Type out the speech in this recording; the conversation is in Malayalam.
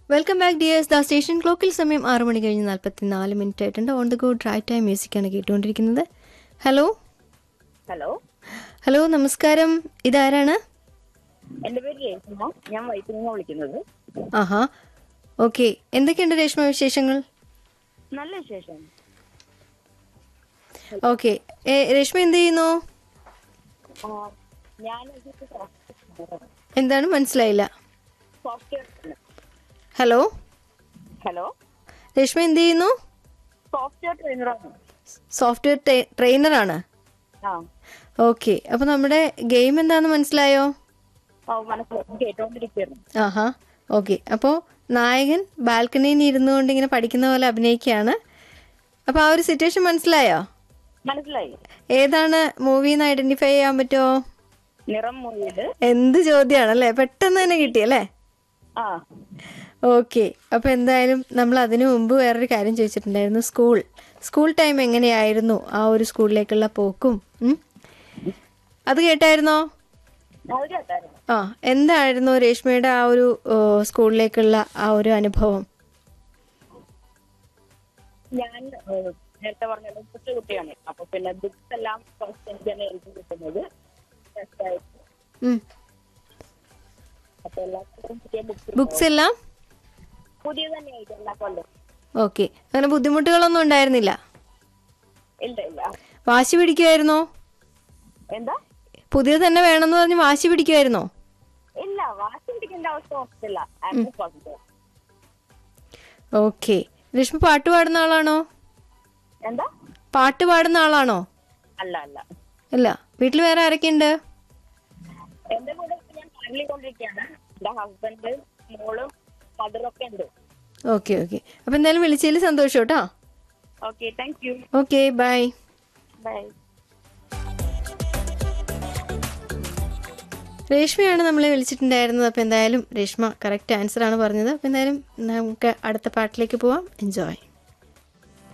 Welcome back dears the station ക്ലോക്കിൽ സമയം ആറ് മണി കഴിഞ്ഞ് നാൽപ്പത്തി നാല് മിനിറ്റ് ആയിട്ടുണ്ട് on the go drive time മ്യൂസിക്കാണ് കേട്ടുകൊണ്ടിരിക്കുന്നത് ഹലോ ഹലോ ഹലോ നമസ്കാരം ഇതാരാണ് എന്റെ പേര് രേഷ്മ ഞാൻ വൈറ്റിൽ നിന്ന് വിളിക്കുന്നത് ആഹാ ഓക്കെ എന്തൊക്കെയുണ്ട് രേഷ്മ വിശേഷങ്ങൾ നല്ല വിശേഷം ഓക്കെ രേഷ്മ എന്ത് ചെയ്യുന്നു ആ, ഞാൻ എന്താണ് മനസ്സിലായില്ല സോഫ്റ്റ്വെയർ ഹലോ ഹലോ രേഷ്മ എന്ത് ചെയ്യുന്നു സോഫ്റ്റ്വെയർ ട്രെയിനറാണ് സോഫ്റ്റ്വെയർ ട്രെയിനറാണ് ആ ഓക്കെ അപ്പോൾ നമ്മുടെ ഗെയിം എന്താണെന്ന് മനസ്സിലായോ ഓ മനസ്സിലായി കേട്ടോണ്ടിരിക്കുന്നു ആഹാ ഓക്കെ അപ്പോൾ നായകൻ ബാൽക്കണിയിൽ ഇരുന്നുകൊണ്ട് ഇങ്ങനെ പഠിക്കുന്ന പോലെ അഭിനയിക്കുകയാണ് അപ്പോൾ ആ ഒരു സിറ്റുവേഷൻ മനസ്സിലായോ മനസ്സിലായി ഏതാണ് മൂവിന്ന് ഐഡന്റിഫൈ ചെയ്യാൻ പറ്റുമോ നിറം മൂവിയില് എന്ത് ചോദ്യമാണല്ലേ പെട്ടെന്ന് തന്നെ കിട്ടിയല്ലേ ആ ഓക്കെ അപ്പോൾ എന്തായാലും നമ്മൾ അതിനു മുമ്പ് വേറൊരു കാര്യം ചോദിച്ചിട്ടുണ്ടായിരുന്നു സ്കൂൾ സ്കൂൾ ടൈം എങ്ങനെയായിരുന്നു ആ ഒരു സ്കൂളിലേക്കുള്ള പോക്കും ഉം? അത് കേട്ടായിരുന്നോ അത് കേട്ടായിരുന്നു ആ എന്തായിരുന്നു രേഷ്മയുടെ ആ ഒരു ഓ, സ്കൂളിലേക്കുള്ള ആ ഒരു അനുഭവം ഞാൻ ഏഹ്, നേരത്തെ പറഞ്ഞത് കൊച്ചു കുട്ടിയാണ് അപ്പൊ പിന്നെ ബുക്സ് എല്ലാം ഫസ്റ്റ് എനിക്ക് തന്നെ എഴുതി കിട്ടുന്നത് First ആയിട്ട്. ഉം. അപ്പൊ എല്ലാവർക്കും പുതിയ ബുക്സ് ബുക്സ് എല്ലാം പുതിയ തന്നെയായിട്ട് എല്ലാ കൊല്ലം ഓക്കെ അങ്ങനെ ബുദ്ധിമുട്ടുകളൊന്നും ഉണ്ടായിരുന്നില്ല ഇല്ല ഇല്ല വാശി പിടിക്കുമായിരുന്നോ എന്താ പുതിയത് തന്നെ വേണമെന്ന് പറഞ്ഞ് വാശി പിടിക്കുമായിരുന്നോ ഇല്ല വാശി പിടിക്കേണ്ട അവസ്ഥ വന്നിട്ടില്ല ആക്ഷൻ പോസിറ്റീവ് ഓക്കെ രേഷ്മ പാട്ട് പാടുന്ന ആളാണോ എന്താ പാട്ട് പാടുന്ന ആളാണോ അല്ല അല്ല അല്ല വീട്ടിൽ വേറെ ആരൊക്കെയുണ്ട് എന്റെ കൂടെ ഇപ്പൊ ഞാൻ ഫാമിലി കൊണ്ടിരിക്കുകയാണ് എന്റെ ഹസ്ബൻഡ് മോളും മദറൊക്കെ ഉണ്ട് ഓക്കെ ഓക്കെ അപ്പം എന്തായാലും വിളിച്ചതിൽ സന്തോഷം കേട്ടോ okay thank you okay bye bye രേഷ്മയാണ് നമ്മളെ വിളിച്ചിട്ടുണ്ടായിരുന്നത് അപ്പോൾ എന്തായാലും രേഷ്മ കറക്റ്റ് ആൻസർ ആണ് പറഞ്ഞത് അപ്പോൾ എന്തായാലും നമുക്ക് അടുത്ത പാട്ടിലേക്ക് പോവാം എൻജോയ്